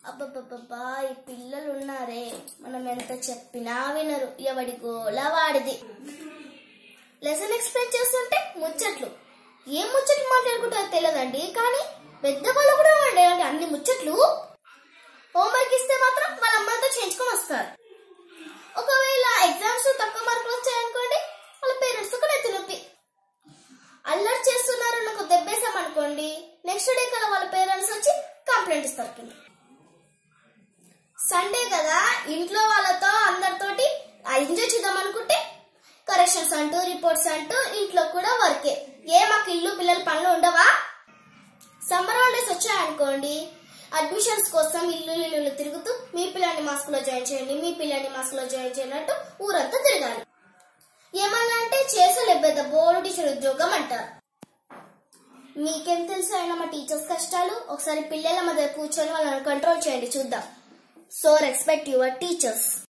అబ్బబ్బబ్బా ఈ పిల్లలు ఉన్నారే మనం ఎంత చెప్పినా వినరు ఎవడి గోల వాడిది లెసన్ ఎక్స్ప్లెయిన్ చేస్తుంటే ముచ్చట్లు ఏం ముచ్చట్లు మాట్లాడుకుంటారో తెలియదండి కానీ పెద్దవాళ్ళు కూడా ఉండేవండి అన్ని ముచ్చట్లు హోంవర్క్ ఇస్తే మాత్రం వాళ్ళ అమ్మతో చేయించుకొని వస్తారు ఒకవేళ ఎగ్జామ్స్ తక్కువ మార్కులు వచ్చాయనుకోండి వాళ్ళ పేరెంట్స్ కూడా ఎత్తి నొప్పి అల్లరి చేస్తున్నారు నాకు దెబ్బేసాం అనుకోండి నెక్స్ట్ డే కల్లా వాళ్ళ పేరెంట్స్ వచ్చి కంప్లైంట్ ఇస్తారు కింద సండే కదా ఇంట్లో వాళ్ళతో అందరితోటి ఎంజాయ్ చేద్దాం అనుకుంటే కరెక్షన్స్ అంటూ రిపోర్ట్స్ అంటూ ఇంట్లో కూడా వర్కే ఏ మాకు ఇల్లు పిల్లల పనులు ఉండవా సమ్మర్ హాలిడేస్ వచ్చాయనుకోండి అడ్మిషన్స్ కోసం ఇల్లు ఇల్లు తిరుగుతూ మీ పిల్లని మా స్కూల్లో జాయిన్ చేయండి మీ పిల్లని మా స్కూల్లో జాయిన్ చేయండి అంటూ ఊరంతా తిరగాలి ఏమన్నా అంటే చేసలేబెద్ద బోర్డు టీచర్ ఉద్యోగం అంటారు మీకేం తెలుసు అయినా మా టీచర్స్ కష్టాలు ఒకసారి పిల్లల మధ్య కూర్చొని వాళ్ళని కంట్రోల్ చేయండి చూద్దాం సో రెస్పెక్ట్ యువర్ టీచర్స్